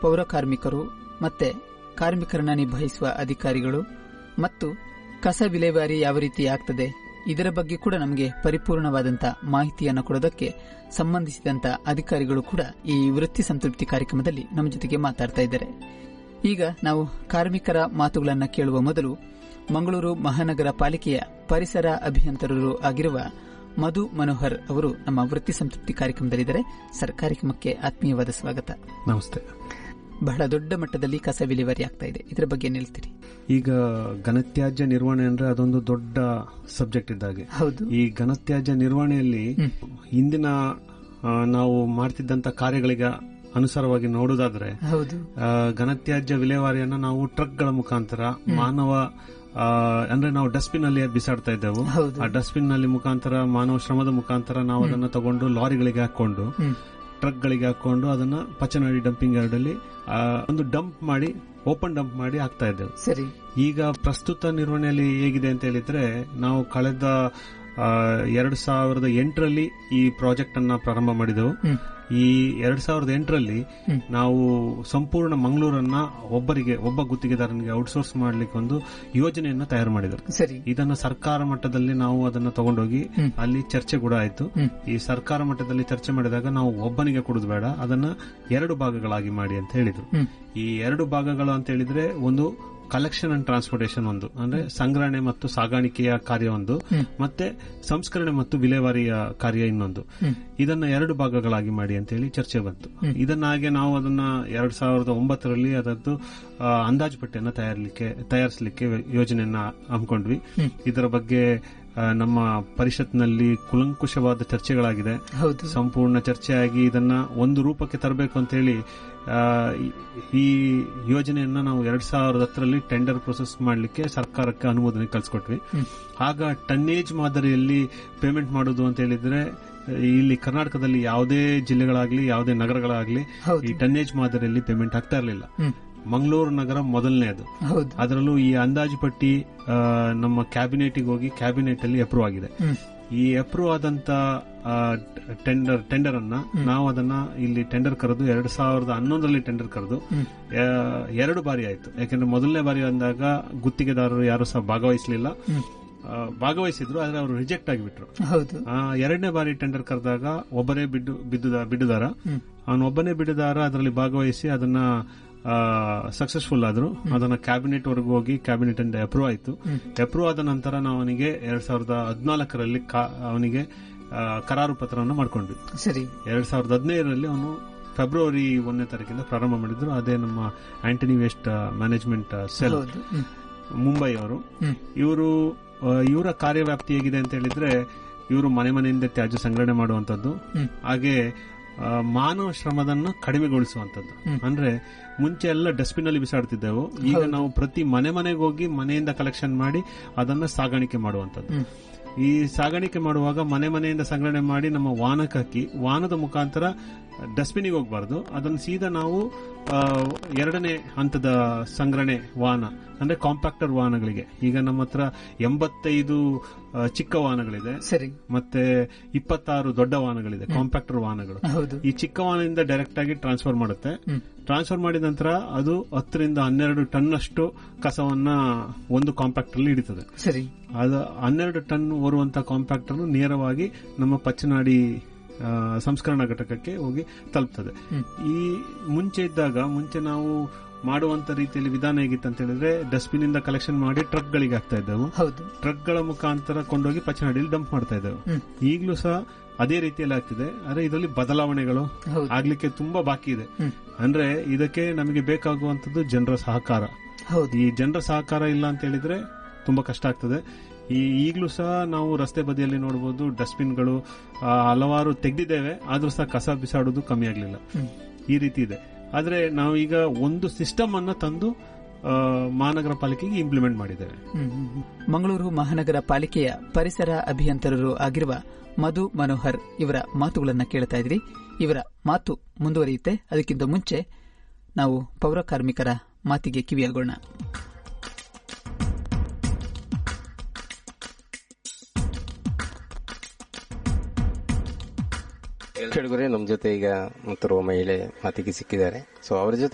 ಪೌರ ಕಾರ್ಮಿಕರು ಮತ್ತೆ ಕಾರ್ಮಿಕರನ್ನ ನಿಭಾಯಿಸುವ ಅಧಿಕಾರಿಗಳು ಮತ್ತು ಕಸ ವಿಲೇವಾರಿ ಯಾವ ರೀತಿ ಆಗ್ತದೆ ಇದರ ಬಗ್ಗೆ ಕೂಡ ನಮಗೆ ಪರಿಪೂರ್ಣವಾದಂತಹ ಮಾಹಿತಿಯನ್ನು ಕೊಡೋದಕ್ಕೆ ಸಂಬಂಧಿಸಿದಂತ ಅಧಿಕಾರಿಗಳು ಕೂಡ ಈ ವೃತ್ತಿ ಸಂತೃಪ್ತಿ ಕಾರ್ಯಕ್ರಮದಲ್ಲಿ ನಮ್ಮ ಜೊತೆಗೆ ಮಾತಾಡ್ತಾ ಇದ್ದಾರೆ ಈಗ ನಾವು ಕಾರ್ಮಿಕರ ಮಾತುಗಳನ್ನು ಕೇಳುವ ಮೊದಲು ಮಂಗಳೂರು ಮಹಾನಗರ ಪಾಲಿಕೆಯ ಪರಿಸರ ಅಭಿಯಂತರರು ಆಗಿರುವ ಮಧು ಮನೋಹರ್ ಅವರು ನಮ್ಮ ವೃತ್ತಿ ಸಂತೃಪ್ತಿ ಕಾರ್ಯಕ್ರಮದಲ್ಲಿದ್ದಾರೆ ಸರ್ ಕಾರ್ಯಕ್ರಮಕ್ಕೆ ಆತ್ಮೀಯವಾದ ಸ್ವಾಗತ ನಮಸ್ತೆ ಬಹಳ ದೊಡ್ಡ ಮಟ್ಟದಲ್ಲಿ ಕಸ ವಿಲೇವಾರಿ ಆಗ್ತಾ ಇದೆ ಇದರ ಬಗ್ಗೆ ಏನ್ ಹೇಳ್ತೀರಿ ಈಗ ಘನತ್ಯಾಜ್ಯ ನಿರ್ವಹಣೆ ಅಂದ್ರೆ ಅದೊಂದು ದೊಡ್ಡ ಸಬ್ಜೆಕ್ಟ್ ಇದ್ದಾಗೆ ಹೌದು ಈ ಘನತ್ಯಾಜ್ಯ ನಿರ್ವಹಣೆಯಲ್ಲಿ ಇಂದಿನ ಆ, ನಾವು ಮಾಡ್ತಿದ್ದಂತ ಕಾರ್ಯಗಳಿಗೆ ಅನುಸಾರವಾಗಿ ನೋಡುವುದಾದ್ರೆ ಹೌದು ಆ, ಘನತ್ಯಾಜ್ಯ ವಿಲೇವಾರಿಯನ್ನ ನಾವು ಟ್ರಕ್ಗಳ ಮುಖಾಂತರ ಮಾನವ ಆ, ಅಂದ್ರೆ ನಾವು ಡಸ್ಟ್ಬಿನ್ ಅಲ್ಲಿ ಬಿಸಾಡ್ತಾ ಇದ್ದೆವು ಹೌದು. ಆ ಡಸ್ಟ್ಬಿನ್ ನಲ್ಲಿ ಮುಖಾಂತರ ಮಾನವ ಶ್ರಮದ ಮುಖಾಂತರ ನಾವು ಅದನ್ನ ತಗೊಂಡು ಲಾರಿಗಳಿಗೆ ಹಾಕೊಂಡು ಹ್ಮ್. ಟ್ರಕ್ ಗಳಿಗೆ ಹಾಕೊಂಡು ಅದನ್ನ ಪಚನಾಡಿ ಡಂಪಿಂಗ್ ಯಾರ್ಡಲ್ಲಿ ಆ, ಒಂದು ಡಂಪ್ ಮಾಡಿ ಓಪನ್ ಡಂಪ್ ಮಾಡಿ ಹಾಕ್ತಾ ಇದ್ದೆವು ಸರಿ ಈಗ ಪ್ರಸ್ತುತ ನಿರ್ವಹಣೆಯಲ್ಲಿ ಹೇಗಿದೆ ಅಂತ ಹೇಳಿದ್ರೆ ನಾವು ಕಳೆದ ಆ, ಎರಡು ಸಾವಿರದ ಎಂಟರಲ್ಲಿ ಈ ಪ್ರಾಜೆಕ್ಟ್ ಅನ್ನ ಪ್ರಾರಂಭ ಮಾಡಿದೆವು ಹ್ಮ್. ಈ ಎರಡ್ ಸಾವಿರದ ಎಂಟರಲ್ಲಿ ಹ್ಮ್. ನಾವು ಸಂಪೂರ್ಣ ಮಂಗಳೂರನ್ನ ಒಬ್ಬರಿಗೆ ಒಬ್ಬ ಗುತ್ತಿಗೆದಾರನಿಗೆ ಔಟ್ಸೋರ್ಸ್ ಮಾಡ್ಲಿಕ್ಕೆ ಒಂದು ಯೋಜನೆಯನ್ನ ತಯಾರು ಮಾಡಿದರು ಸರಿ ಇದನ್ನ ಸರ್ಕಾರ ಮಟ್ಟದಲ್ಲಿ ನಾವು ಅದನ್ನ ತಗೊಂಡೋಗಿ ಹ್ಮ್. ಅಲ್ಲಿ ಚರ್ಚೆ ಕೂಡ ಆಯ್ತು ಹ್ಮ್. ಈ ಸರ್ಕಾರ ಮಟ್ಟದಲ್ಲಿ ಚರ್ಚೆ ಮಾಡಿದಾಗ ನಾವು ಒಬ್ಬನಿಗೆ ಕೊಡುದು ಬೇಡ ಅದನ್ನ ಎರಡು ಭಾಗಗಳಾಗಿ ಮಾಡಿ ಅಂತ ಹೇಳಿದ್ರು ಹ್ಮ್. ಈ ಎರಡು ಭಾಗಗಳು ಅಂತ ಹೇಳಿದ್ರೆ ಒಂದು ಕಲೆಕ್ಷನ್ ಅಂಡ್ ಟ್ರಾನ್ಸ್ಪೋರ್ಟೇಷನ್ ಒಂದು ಅಂದ್ರೆ ಸಂಗ್ರಹಣೆ ಮತ್ತು ಸಾಗಾಣಿಕೆಯ ಕಾರ್ಯ ಒಂದು ಹ್ಮ್. ಮತ್ತೆ ಸಂಸ್ಕರಣೆ ಮತ್ತು ವಿಲೇವಾರಿಯ ಕಾರ್ಯ ಇನ್ನೊಂದು ಹ್ಮ್. ಇದನ್ನ ಎರಡು ಭಾಗಗಳಾಗಿ ಮಾಡಿ ಅಂತ ಹೇಳಿ ಚರ್ಚೆ ಬಂತು ಹ್ಮ್. ಇದನ್ನ ಹಾಗೆ ನಾವು ಅದನ್ನ ಎರಡ್ ಸಾವಿರದ ಒಂಬತ್ತರಲ್ಲಿ ಅದರದ್ದು ಆ, ಅಂದಾಜು ಪಟ್ಟಿಯನ್ನ ತಯಾರಿಸಲಿಕ್ಕೆ ತಯಾರಿಸಲಿಕ್ಕೆ ಯೋಜನೆಯನ್ನ ಹಮ್ಮಿಕೊಂಡ್ವಿ ಹ್ಮ್. ಇದರ ಬಗ್ಗೆ ಆ, ನಮ್ಮ ಪರಿಷತ್ನಲ್ಲಿ ಕುಲಂಕುಷವಾದ ಚರ್ಚೆಗಳಾಗಿದೆ ಹೌದು ಸಂಪೂರ್ಣ ಚರ್ಚೆಯಾಗಿ ಇದನ್ನ ಒಂದು ರೂಪಕ್ಕೆ ತರಬೇಕು ಅಂತ ಹೇಳಿ ಆ, ಈ- ಈ ಯೋಜನೆಯನ್ನ ನಾವು ಎರಡ್ ಸಾವಿರದ ಹತ್ತರಲ್ಲಿ ಟೆಂಡರ್ ಪ್ರೊಸೆಸ್ ಮಾಡಲಿಕ್ಕೆ ಸರ್ಕಾರಕ್ಕೆ ಅನುಮೋದನೆ ಕಳ್ಸಿಕೊಟ್ವಿ ಹ್ಮ್. ಆಗ ಟನ್ನೇಜ್ ಮಾದರಿಯಲ್ಲಿ ಪೇಮೆಂಟ್ ಮಾಡೋದು ಅಂತ ಹೇಳಿದ್ರೆ ಇಲ್ಲಿ ಕರ್ನಾಟಕದಲ್ಲಿ ಯಾವುದೇ ಜಿಲ್ಲೆಗಳಾಗ್ಲಿ ಯಾವುದೇ ನಗರಗಳಾಗ್ಲಿ ಹೌದು ಈ ಟನ್ನೇಜ್ ಮಾದರಿಯಲ್ಲಿ ಪೇಮೆಂಟ್ ಆಗ್ತಾ ಇರಲಿಲ್ಲ ಹ್ಮ್. ಮಂಗಳೂರು ನಗರ ಮೊದಲನೇದು ಹೌದು ಅದರಲ್ಲೂ ಈ ಅಂದಾಜು ಪಟ್ಟಿ ಆ, ನಮ್ಮ ಕ್ಯಾಬಿನೆಟ್ಗೆ ಹೋಗಿ ಕ್ಯಾಬಿನೆಟ್ ಅಲ್ಲಿ ಅಪ್ರೂವ್ ಆಗಿದೆ ಹ್ಮ್. ಈ ಅಪ್ರೂವ್ ಆದಂತ ಆ, ಟೆಂಡರ್ ಟೆಂಡರ್ ಅನ್ನ ನಾವು ಅದನ್ನ ಇಲ್ಲಿ ಟೆಂಡರ್ ಕರೆದು ಎರಡ್ ಸಾವಿರದ ಹನ್ನೊಂದರಲ್ಲಿ ಟೆಂಡರ್ ಕರೆದು ಹ್ಮ್. ಆ, ಎರಡು ಬಾರಿ ಆಯ್ತು ಯಾಕಂದ್ರೆ ಮೊದಲನೇ ಬಾರಿ ಅಂದಾಗ ಗುತ್ತಿಗೆದಾರರು ಯಾರು ಸಹ ಭಾಗವಹಿಸಲಿಲ್ಲ ಹ್ಮ್. ಭಾಗವಹಿಸಿದ್ರು ಆದ್ರೆ ಅವರು ರಿಜೆಕ್ಟ್ ಆಗಿಬಿಟ್ರು ಹೌದು ಆ, ಎರಡನೇ ಬಾರಿ ಟೆಂಡರ್ ಕರೆದಾಗ ಒಬ್ಬರೇ ಬಿದ್ದು ಬಿದ್ದುದ ಬಿಡುದಾರ ಹ್ಮ್. ಅವನು ಒಬ್ಬನೇ ಬಿಡುದಾರ ಅದರಲ್ಲಿ ಭಾಗವಹಿಸಿ ಅದನ್ನ ಸಕ್ಸಸ್ಫುಲ್ ಆದ್ರು ಅದನ್ನ ಕ್ಯಾಬಿನೆಟ್ ವರೆಗೂ ಹೋಗಿ ಕ್ಯಾಬಿನೆಟ್ ಇಂದ ಅಪ್ರೂವ್ ಆಯ್ತು ಹ್ಮ್. ಅಪ್ರೂವ್ ಆದ ನಂತರ ನಾವು ಅವನಿಗೆ ಎರಡ್ ಸಾವಿರದ ಹದಿನಾಲ್ಕರಲ್ಲಿ ಅವನಿಗೆ ಆ, ಕರಾರು ಪತ್ರವನ್ನು ಮಾಡ್ಕೊಂಡ್ವಿ ಸರಿ ಎರಡ್ ಸಾವಿರದ ಹದಿನೈದರಲ್ಲಿ ಅವನು ಫೆಬ್ರವರಿ ಒಂದನೇ ತಾರೀಕಿಂದ ಪ್ರಾರಂಭ ಮಾಡಿದ್ರು ಅದೇ ನಮ್ಮ ಆಂಟನಿ ವೇಸ್ಟ್ ಮ್ಯಾನೇಜ್ಮೆಂಟ್ ಸೆಲ್ ಹೌದು ಹ್ಮ್. ಮುಂಬೈ ಅವರು ಹ್ಮ್. ಇವರು ಇವರ ಕಾರ್ಯವ್ಯಾಪ್ತಿ ಹೇಗಿದೆ ಅಂತ ಹೇಳಿದ್ರೆ ಇವರು ಮನೆ ಮನೆಯಿಂದ ತ್ಯಾಜ್ಯ ಸಂಗ್ರಹಣೆ ಮಾಡುವಂತದ್ದು ಹ್ಮ್. ಹಾಗೆ ಆ, ಮಾನವ ಶ್ರಮದನ್ನ ಕಡಿಮೆಗೊಳಿಸುವಂತದ್ದು ಹ್ಮ್. ಅಂದ್ರೆ ಮುಂಚೆ ಎಲ್ಲ ಡಸ್ಟ್ಬಿನ್ ಅಲ್ಲಿ ಬಿಸಾಡ್ತಿದ್ದೆವು ಈಗ ನಾವು ಪ್ರತಿ ಮನೆ ಮನೆಗೆ ಹೋಗಿ ಮನೆಯಿಂದ ಕಲೆಕ್ಷನ್ ಮಾಡಿ ಅದನ್ನ ಸಾಗಾಣಿಕೆ ಮಾಡುವಂತದ್ದು ಹ್ಮ್. ಈ ಸಾಗಾಣಿಕೆ ಮಾಡುವಾಗ ಮನೆ ಮನೆಯಿಂದ ಸಂಗ್ರಹಣೆ ಮಾಡಿ ನಮ್ಮ ವಾಹನಕ್ಕೆ ಹಾಕಿ ವಾಹನದ ಮುಖಾಂತರ ಡಸ್ಟ್ಬಿನ್ಗೆ ಹೋಗಬಾರ್ದು ಅದನ್ನು ಸೀದಾ ನಾವು ಆ, ಎರಡನೇ ಹಂತದ ಸಂಗ್ರಹಣೆ ವಾಹನ ಅಂದ್ರೆ ಕಾಂಪ್ಯಾಕ್ಟರ್ ವಾಹನಗಳಿಗೆ ಈಗ ನಮ್ಮ ಹತ್ರ ಎಂಬತ್ತೈದು ಆ, ಚಿಕ್ಕ ವಾಹನಗಳಿದೆ ಸರಿ ಮತ್ತೆ ಇಪ್ಪತ್ತಾರು ದೊಡ್ಡ ವಾಹನಗಳಿದೆ ಕಾಂಪ್ಯಾಕ್ಟರ್ ವಾಹನಗಳು ಹೌದು ಈ ಚಿಕ್ಕ ವಾಹನದಿಂದ ಡೈರೆಕ್ಟ್ ಆಗಿ ಟ್ರಾನ್ಸ್ಫರ್ ಮಾಡುತ್ತೆ ಹ್ಮ್. ಟ್ರಾನ್ಸ್ಫರ್ ಮಾಡಿದ ನಂತರ ಅದು ಹತ್ತರಿಂದ ಹನ್ನೆರಡು ಟನ್ ಅಷ್ಟು ಕಸವನ್ನ ಒಂದು ಕಾಂಪ್ಯಾಕ್ಟರ್ ಅಲ್ಲಿ ಹಿಡಿತದೆ ಸರಿ ಅದು ಹನ್ನೆರಡು ಟನ್ ಹೊರುವಂತ ಕಾಂಪ್ಯಾಕ್ಟರ್ ನೇರವಾಗಿ ನಮ್ಮ ಪಚ್ಚನಾಡಿ ಆ, ಸಂಸ್ಕರಣಾ ಘಟಕಕ್ಕೆ ಹೋಗಿ ತಲುಪ್ತದೆ ಹ್ಮ್. ಈ ಮುಂಚೆ ಇದ್ದಾಗ ಮುಂಚೆ ನಾವು ಮಾಡುವಂತ ರೀತಿಯಲ್ಲಿ ವಿಧಾನ ಹೇಗಿತ್ತು ಅಂತ ಹೇಳಿದ್ರೆ ಡಸ್ಟ್ಬಿನ್ ಇಂದ ಕಲೆಕ್ಷನ್ ಮಾಡಿ ಟ್ರಕ್ ಗಳಿಗೆ ಹಾಕ್ತಾ ಇದ್ದೆವು ಹೌದು ಟ್ರಕ್ ಗಳ ಮುಖಾಂತರ ಕೊಂಡೋಗಿ ಪಚ್ಚನಾಡಿಯಲ್ಲಿ ಡಂಪ್ ಮಾಡ್ತಾ ಇದ್ದೆವು ಹ್ಮ್. ಈಗಲೂ ಸಹ ಅದೇ ರೀತಿಯಲ್ಲಿ ಆಗ್ತಿದೆ ಆದ್ರೆ ಇದರಲ್ಲಿ ಬದಲಾವಣೆಗಳು ಹೌದು ಆಗ್ಲಿಕ್ಕೆ ತುಂಬಾ ಬಾಕಿ ಇದೆ ಹ್ಮ್. ಅಂದ್ರೆ ಇದಕ್ಕೆ ನಮಗೆ ಬೇಕಾಗುವಂತದ್ದು ಜನರ ಸಹಕಾರ ಹೌದು ಈ ಜನರ ಸಹಕಾರ ಇಲ್ಲ ಅಂತ ಹೇಳಿದ್ರೆ ತುಂಬಾ ಕಷ್ಟ ಆಗ್ತದೆ ಈ ಈಗಲೂ ಸಹ ನಾವು ರಸ್ತೆ ಬದಿಯಲ್ಲಿ ನೋಡಬಹುದು ಡಸ್ಟ್ಬಿನ್ಗಳು ಆ, ಹಲವಾರು ತೆಗೆದಿದ್ದೇವೆ ಆದ್ರೂ ಸಹ ಕಸ ಬಿಸಾಡೋದು ಕಮ್ಮಿ ಆಗ್ಲಿಲ್ಲ ಹ್ಮ್. ಈ ರೀತಿ ಇದೆ ಆದ್ರೆ ನಾವು ಈಗ ಒಂದು ಸಿಸ್ಟಮ್ ಅನ್ನ ತಂದು ಆ, ಮಹಾನಗರ ಪಾಲಿಕೆಗೆ ಇಂಪ್ಲಿಮೆಂಟ್ ಮಾಡಿದ್ದೇವೆ ಹ್ಮ್, ಹ್ಮ್, ಹ್ಮ್. ಮಂಗಳೂರು ಮಹಾನಗರ ಪಾಲಿಕೆಯ ಪರಿಸರ ಅಭಿಯಂತರರು ಆಗಿರುವ ಮಧು ಮನೋಹರ್ ಇವರ ಮಾತುಗಳನ್ನ ಕೇಳ್ತಾ ಇದ್ರಿ ಇವರ ಮಾತು ಮುಂದುವರಿಯುತ್ತೆ ಅದಕ್ಕಿಂತ ಮುಂಚೆ ನಾವು ಪೌರ ಕಾರ್ಮಿಕರ ಮಾತಿಗೆ ಕಿವಿಯಾಗೋಣ ಕೇಳಿದ್ರೆ ನಮ್ಮ ಜೊತೆ ಈಗ ಮತ್ತೋರ್ವ ಮಹಿಳೆ ಮಾತಿಗೆ ಸಿಕ್ಕಿದ್ದಾರೆ ಸೊ ಅವ್ರ ಜೊತೆ